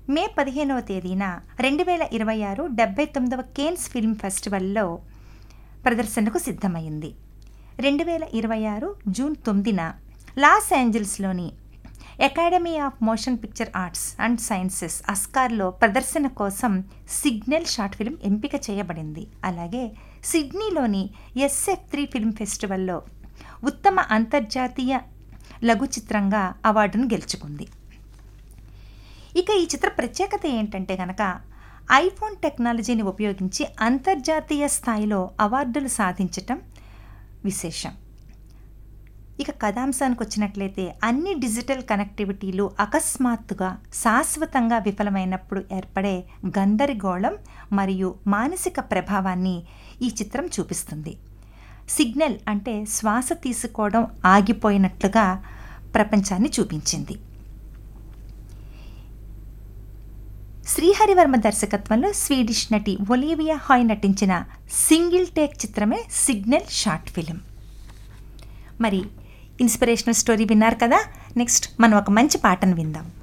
మే పదిహేనవ తేదీన రెండు వేల ఇరవై ఆరు డెబ్బై తొమ్మిదవ కేన్స్ ఫిల్మ్ ఫెస్టివల్లో ప్రదర్శనకు సిద్ధమైంది రెండు వేల ఇరవై ఆరు జూన్ తొమ్మిదిన లాస్ ఏంజల్స్లోని academy of motion picture arts and sciences అస్కార్లో ప్రదర్శన కోసం సిగ్నల్ షార్ట్ ఫిల్మ్ ఎంపిక చేయబడింది అలాగే సిడ్నీలోని ఎస్ఎఫ్ త్రీ ఫిల్మ్ ఫెస్టివల్లో ఉత్తమ అంతర్జాతీయ లఘు చిత్రంగా అవార్డును గెలుచుకుంది ఇక ఈ చిత్ర ప్రత్యేకత ఏంటంటే కనుక ఐఫోన్ టెక్నాలజీని ఉపయోగించి అంతర్జాతీయ స్థాయిలో అవార్డులు సాధించటం విశేషం ఇక కథాంశానికి వచ్చినట్లయితే అన్ని డిజిటల్ కనెక్టివిటీలు అకస్మాత్తుగా శాశ్వతంగా విఫలమైనప్పుడు ఏర్పడే గందరగోళం మరియు మానసిక ప్రభావాన్ని ఈ చిత్రం చూపిస్తుంది సిగ్నల్ అంటే శ్వాస తీసుకోవడం ఆగిపోయినట్లుగా ప్రపంచాన్ని చూపించింది శ్రీహరివర్మ దర్శకత్వంలో స్వీడిష్ నటి ఒలీవియా హాయ్ నటించిన సింగిల్ టేక్ చిత్రమే సిగ్నల్ షార్ట్ ఫిలిం మరి ఇన్స్పిరేషనల్ స్టోరీ విన్నారు కదా నెక్స్ట్ మనం ఒక మంచి పాటను విందాం